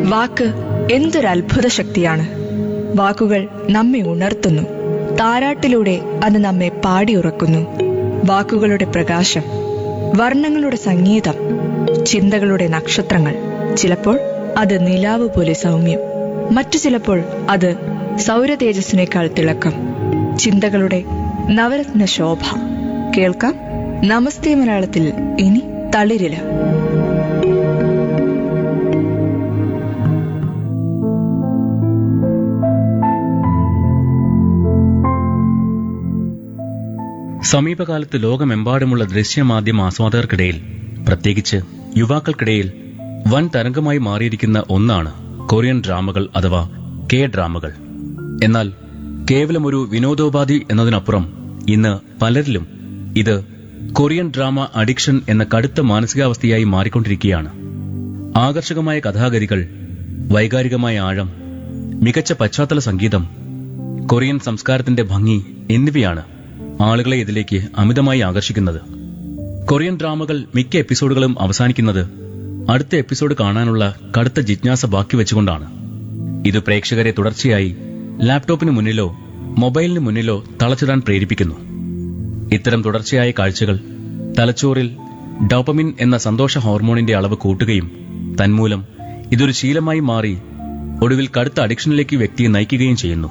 വാക്ക് എന്തൊരു അത്ഭുത ശക്തിയാണ് വാക്കുകൾ നമ്മെ ഉണർത്തുന്നു താരാട്ടിലൂടെ അത് നമ്മെ പാടിയുറക്കുന്നു വാക്കുകളുടെ പ്രകാശം വർണ്ണങ്ങളുടെ സംഗീതം ചിന്തകളുടെ നക്ഷത്രങ്ങൾ ചിലപ്പോൾ അത് നിലാവ് പോലെ സൗമ്യം മറ്റു ചിലപ്പോൾ അത് സൗരതേജസ്സിനേക്കാൾ തിളക്കം ചിന്തകളുടെ നവരത്ന ശോഭ കേൾക്കാം നമസ്തേ മലയാളത്തിൽ ഇനി തളിരില സമീപകാലത്ത് ലോകമെമ്പാടുമുള്ള ദൃശ്യമാധ്യമ ആസ്വാദകർക്കിടയിൽ പ്രത്യേകിച്ച് യുവാക്കൾക്കിടയിൽ വൻ തരംഗമായി മാറിയിരിക്കുന്ന ഒന്നാണ് കൊറിയൻ ഡ്രാമകൾ അഥവാ കെ ഡ്രാമകൾ എന്നാൽ കേവലം ഒരു വിനോദോപാധി എന്നതിനപ്പുറം ഇന്ന് പലരിലും ഇത് കൊറിയൻ ഡ്രാമ അഡിക്ഷൻ എന്ന കടുത്ത മാനസികാവസ്ഥയായി മാറിക്കൊണ്ടിരിക്കുകയാണ് ആകർഷകമായ കഥാഗതികൾ വൈകാരികമായ ആഴം മികച്ച പശ്ചാത്തല സംഗീതം കൊറിയൻ സംസ്കാരത്തിന്റെ ഭംഗി എന്നിവയാണ് ആളുകളെ ഇതിലേക്ക് അമിതമായി ആകർഷിക്കുന്നത് കൊറിയൻ ഡ്രാമകൾ മിക്ക എപ്പിസോഡുകളും അവസാനിക്കുന്നത് അടുത്ത എപ്പിസോഡ് കാണാനുള്ള കടുത്ത ജിജ്ഞാസ ബാക്കി വെച്ചുകൊണ്ടാണ് ഇത് പ്രേക്ഷകരെ തുടർച്ചയായി ലാപ്ടോപ്പിന് മുന്നിലോ മൊബൈലിന് മുന്നിലോ തളച്ചിടാൻ പ്രേരിപ്പിക്കുന്നു ഇത്തരം തുടർച്ചയായ കാഴ്ചകൾ തലച്ചോറിൽ ഡോപ്പമിൻ എന്ന സന്തോഷ ഹോർമോണിന്റെ അളവ് കൂട്ടുകയും തന്മൂലം ഇതൊരു ശീലമായി മാറി ഒടുവിൽ കടുത്ത അഡിക്ഷനിലേക്ക് വ്യക്തിയെ നയിക്കുകയും ചെയ്യുന്നു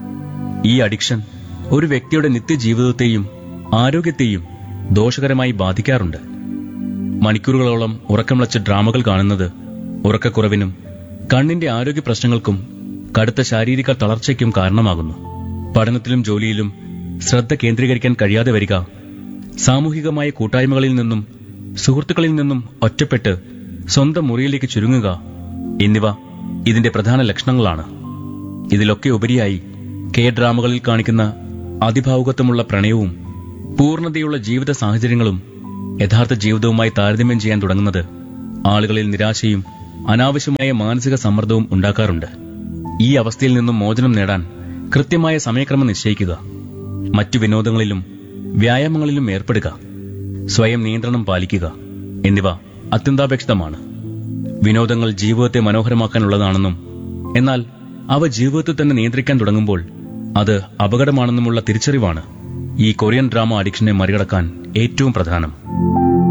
ഈ അഡിക്ഷൻ ഒരു വ്യക്തിയുടെ നിത്യജീവിതത്തെയും ആരോഗ്യത്തെയും ദോഷകരമായി ബാധിക്കാറുണ്ട് മണിക്കൂറുകളോളം ഉറക്കമിളച്ച ഡ്രാമകൾ കാണുന്നത് ഉറക്കക്കുറവിനും കണ്ണിന്റെ ആരോഗ്യ പ്രശ്നങ്ങൾക്കും കടുത്ത ശാരീരിക തളർച്ചയ്ക്കും കാരണമാകുന്നു പഠനത്തിലും ജോലിയിലും ശ്രദ്ധ കേന്ദ്രീകരിക്കാൻ കഴിയാതെ വരിക സാമൂഹികമായ കൂട്ടായ്മകളിൽ നിന്നും സുഹൃത്തുക്കളിൽ നിന്നും ഒറ്റപ്പെട്ട് സ്വന്തം മുറിയിലേക്ക് ചുരുങ്ങുക എന്നിവ ഇതിന്റെ പ്രധാന ലക്ഷണങ്ങളാണ് ഇതിലൊക്കെ ഉപരിയായി കെ ഡ്രാമകളിൽ കാണിക്കുന്ന അതിഭാവുകത്വമുള്ള പ്രണയവും പൂർണ്ണതയുള്ള ജീവിത സാഹചര്യങ്ങളും യഥാർത്ഥ ജീവിതവുമായി താരതമ്യം ചെയ്യാൻ തുടങ്ങുന്നത് ആളുകളിൽ നിരാശയും അനാവശ്യമായ മാനസിക സമ്മർദ്ദവും ഉണ്ടാക്കാറുണ്ട് ഈ അവസ്ഥയിൽ നിന്നും മോചനം നേടാൻ കൃത്യമായ സമയക്രമം നിശ്ചയിക്കുക മറ്റു വിനോദങ്ങളിലും വ്യായാമങ്ങളിലും ഏർപ്പെടുക സ്വയം നിയന്ത്രണം പാലിക്കുക എന്നിവ അത്യന്താപേക്ഷിതമാണ് വിനോദങ്ങൾ ജീവിതത്തെ മനോഹരമാക്കാനുള്ളതാണെന്നും എന്നാൽ അവ ജീവിതത്തെ തന്നെ നിയന്ത്രിക്കാൻ തുടങ്ങുമ്പോൾ അത് അപകടമാണെന്നുമുള്ള തിരിച്ചറിവാണ് ഈ കൊറിയൻ ഡ്രാമ അഡിക്ഷനെ മറികടക്കാൻ ഏറ്റവും പ്രധാനം